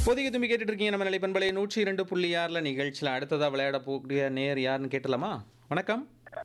பொதிகை தும்பி கேட்டுட்டு இருக்கீங்க நம்ம நிலைப்பண்பலை நூற்றி இரண்டு புள்ளி ஆறில் நிகழ்ச்சியில் அடுத்ததா விளையாட போகக்கூடிய நேர் யாருன்னு கேட்டலாமா வணக்கம்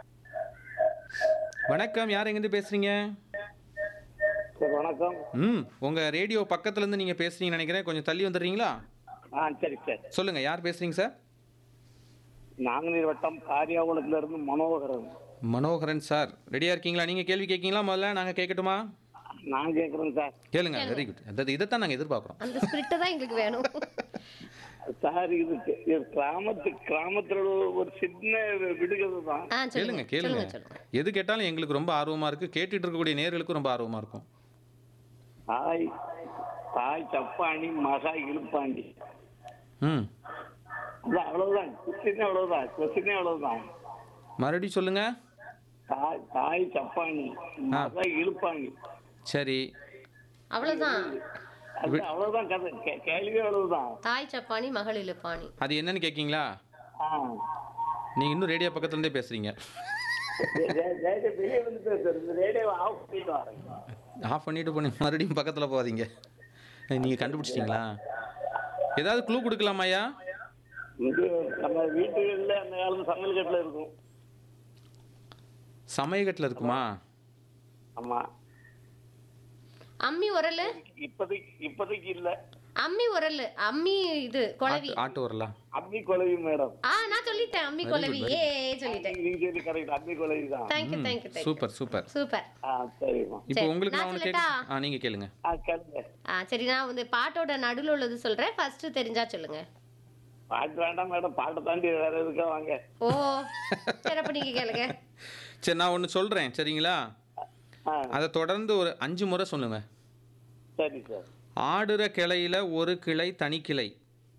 வணக்கம் யார் எங்கேருந்து பேசுறீங்க சார் வணக்கம் ம் உங்க ரேடியோ பக்கத்துல இருந்து நீங்க பேசுறீங்கன்னு நினைக்கிறேன் கொஞ்சம் தள்ளி வந்துடுறீங்களா ஆ சரி சார் சொல்லுங்க யார் பேசுறீங்க சார் நாங்குநீர் வட்டம் காரியாகுளத்துல இருந்து மனோகரன் மனோகரன் சார் ரெடியா இருக்கீங்களா நீங்க கேள்வி கேட்கீங்களா முதல்ல நாங்க கேட்கட்டுமா நான் கேட்குறேன் சார் கேளுங்க வெரி குட் அதாவது இதைத்தான் நாங்க எதிர்பார்க்குறோம் அந்த ஸ்பிரிட்டை தான் எங்களுக்கு வேணும் சார் இது இது கிராமத்து கிராமத்துல உள்ள ஒரு சின்ன விடுகதை தான் ஆ கேளுங்க சொல்லுங்க கேளுங்க சொல்லுங்க சொல்லுங்க எது கேட்டாலும் எங்களுக்கு ரொம்ப ஆர்வமா இருக்கு கேட்டுட்டு இருக்கக்கூடிய நேர்களுக்கும் ரொம்ப ஆர்வமா இருக்கும் தாய் தாய் சப்பாணி மகா இழுப்பாண்டி ம் அது அவ்வளவுதான் கொஸ்டினே அவ்வளவுதான் கொஸ்டினே அவ்வளவுதான் மறுபடியும் சொல்லுங்க தாய் தாய் சப்பாணி மகா இழுப்பாண்டி சரி அவ்வளவுதான் அது அவ்வளவுதான் கதை கே- கேள்வியே அவ்வளவுதான் தாய் சப்பானி மகள் இழுப்பாணி அது என்னன்னு கேட்கீங்களா ஆ நீங்க இன்னும் ரேடியோ பக்கத்துல இருந்தே பேசுறீங்க ரே- ரே- ரேடியோ வெளியே வந்து சார் இந்த ரேடியோ ஆஃப் பண்ணிட்டு வரேன் ஆஃப் பண்ணிட்டு போனி மறுபடியும் பக்கத்துல போகாதீங்க நீங்க கண்டுபிடிச்சிட்டீங்களா ஏதாவது க்ளூ கொடுக்கலாமா ஐயா இது நம்ம வீட்டுகள்ல அந்த காலத்து சமையல் கட்டில் இருக்கும் சமயக்கட்டில் இருக்குமா ஆமா அம்மி உரல் இப்போதைக்கு இப்போதைக்கு இல்ல அம்மி உரல் அம்மி இது குழவி ஆட்டு- ஆட்டு வரலாம் அம்மி குழவி மேடம் ஆ நான் சொல்லிட்டேன் அம்மி குழவி ஏ சொல்லிட்டேன் நீங்க சொல்லி கரெக்ட் அம்மி குழவி தான் thank you thank you thank you super super super ஆ சரிம்மா இப்போ சரி, உங்களுக்கு நான் நான் ஒன்று கேட்க சொல்லட்டா? ஆ நீங்க கேளுங்க ஆ கேளுங்க ஆ சரி நான் வந்து பாட்டோட நடுவில் உள்ளது சொல்றேன் ஃபர்ஸ்ட் தெரிஞ்சா சொல்லுங்க பாட்டு வேண்டாம் மேடம் பாட்டை தாண்டி வேற எதுக்கா வாங்க ஓ சரி அப்ப நீங்க கேளுங்க சரி நான் ஒன்று சொல்றேன் சரிங்களா ஆ அதை தொடர்ந்து ஒரு அஞ்சு முறை சொல்லுங்க சரி சார் ஆடுற கிளையில ஒரு கிளை தனி கிளை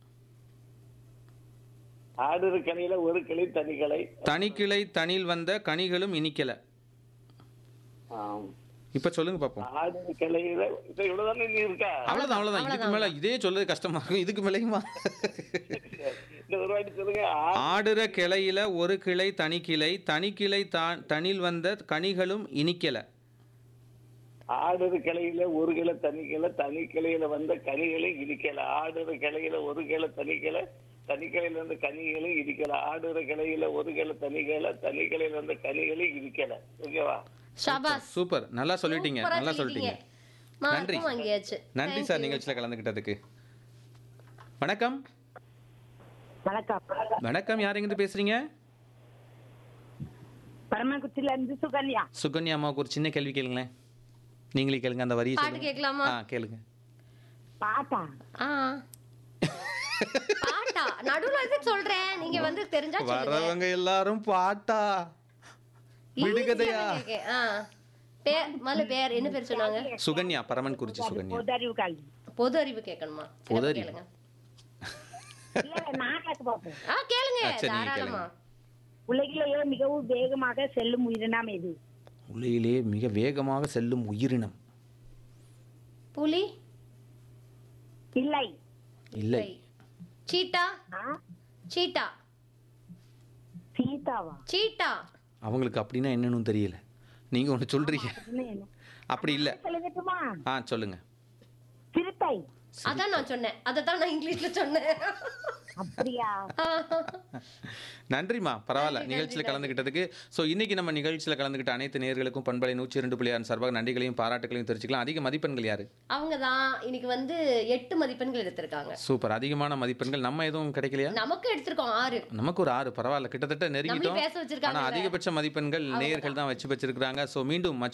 ஆடுற கிளையில ஒரு கிளை தனி கிளை தனி கிளை தனில் வந்த கனிகளும் இனிக்கல ஆம். இப்போ சொல்லுங்க பார்ப்போம் ஆடுற கிளையில இது இவ்வளவுதானே நீ இருக்கா அவ்வளோதான் அவ்வளோதான் இதுக்கு மேலே இதே சொல்றது கஷ்டமா இருக்கும் இதுக்கு மேலேயுமா இந்த ஒரு வாட்டி சொல்லுங்க ஆ- ஆடுற கிளையில ஒரு கிளை தனி கிளை தனி கிளை தான் தனில் வந்த கனிகளும் இனிக்கல ஆடுற கிளையில ஒரு கிளை தனி கிளை தனி கிளையில வந்த கனிகளை இடிக்கல ஆடுற கிளையில ஒரு கிளை தனி கிளை தனி கிளையில வந்த கனிகளும் இடிக்கல ஆடுற கிளையில ஒரு கிளை தனி கிளை தனி கிளையில வந்த கனிகளும் இடிக்கல ஓகேவா ஷபாஸ் சூப்பர் நல்லா சொல்லிட்டீங்க சூப்பரா நல்லா சொல்லிட்டீங்க. சொல்லிட்டீங்க நன்றி. மார்க்கும் வாங்கியாச்சு நன்றி சார் நிகழ்ச்சியில் கலந்துக்கிட்டதுக்கு வணக்கம் வணக்கம் வணக்கம் யார் எங்கிருந்து பேசுறீங்க பரமக்குத்தில இருந்து சுகன்யா சுகன்யா அம்மாவுக்கு ஒரு சின்ன கேள்வி கேளுங்களேன் நீங்களே கேளுங்க அந்த வரியை பாட்டு சொல்லுங்க கேட்கலாமா ஆ கேளுங்க பாட்டா ஆ பாட்டா நடுவுல இருந்து சொல்றேன் நீங்க வந்து தெரிஞ்சா சொல்லுங்க வரவங்க எல்லாரும் பாட்டா விடுகதையா ஈஸியா கேக்க. ஆ பேர் முதல்ல பேர் என்ன பேர் சொன்னாங்க சுகன்யா பரமன் குறிச்சி சுகன்யா பொது அறிவு கல்வி பொது அறிவு கேட்கணுமா சரி, பொது அறிவு. கேளுங்க இல்ல நான் கேட்க பார்ப்போம் ஆ கேளுங்க ஆ, சரி, நீங்க தாராளமா உலகிலேயே மிகவும் வேகமாக செல்லும் உயிரினம் எது உலகிலே மிக வேகமாக செல்லும் உயிரினம் புலி இல்லை இல்லை சீட்டா ஆ? சீட்டா சீதாவா சீட்டா அவங்களுக்கு அப்படின்னா என்னன்னு தெரியல நீங்க ஒன்று சொல்றீங்க என்ன என்ன? அப்படி இல்லை சொல்லட்டுமா ஆ சொல்லுங்க சிறுத்தை அதான் நான் சொன்னேன் அதை தான் நான் இங்கிலீஷ்ல சொன்னேன் அப்படியா நன்றிம்மா பரவாயில்ல நிகழ்ச்சியில் கலந்துக்கிட்டதுக்கு ஸோ இன்னைக்கு நம்ம நிகழ்ச்சியில் கலந்துக்கிட்ட அனைத்து நேர்களுக்கும் பண்பலை நூற்றி இரண்டு புள்ளியார் சார்பாக நன்றிகளையும் பாராட்டுகளையும் தெரிஞ்சுக்கலாம் அதிக மதிப்பெண்கள் யாரு அவங்க தான் இன்னைக்கு வந்து எட்டு மதிப்பெண்கள் எடுத்திருக்காங்க சூப்பர் அதிகமான மதிப்பெண்கள் நம்ம எதுவும் கிடைக்கலையா நமக்கு எடுத்திருக்கோம் ஆறு நமக்கு ஒரு ஆறு பரவாயில்ல கிட்டத்தட்ட நெருங்கிட்டோம் நம்மளையும் பேச வச்சிருக்காங்க ஆனால் அதிகபட்ச மதிப்பெண்கள் நேயர்கள் தான் வச்சு வச்சிருக்காங்க ஸோ மீண்டும் மற்ற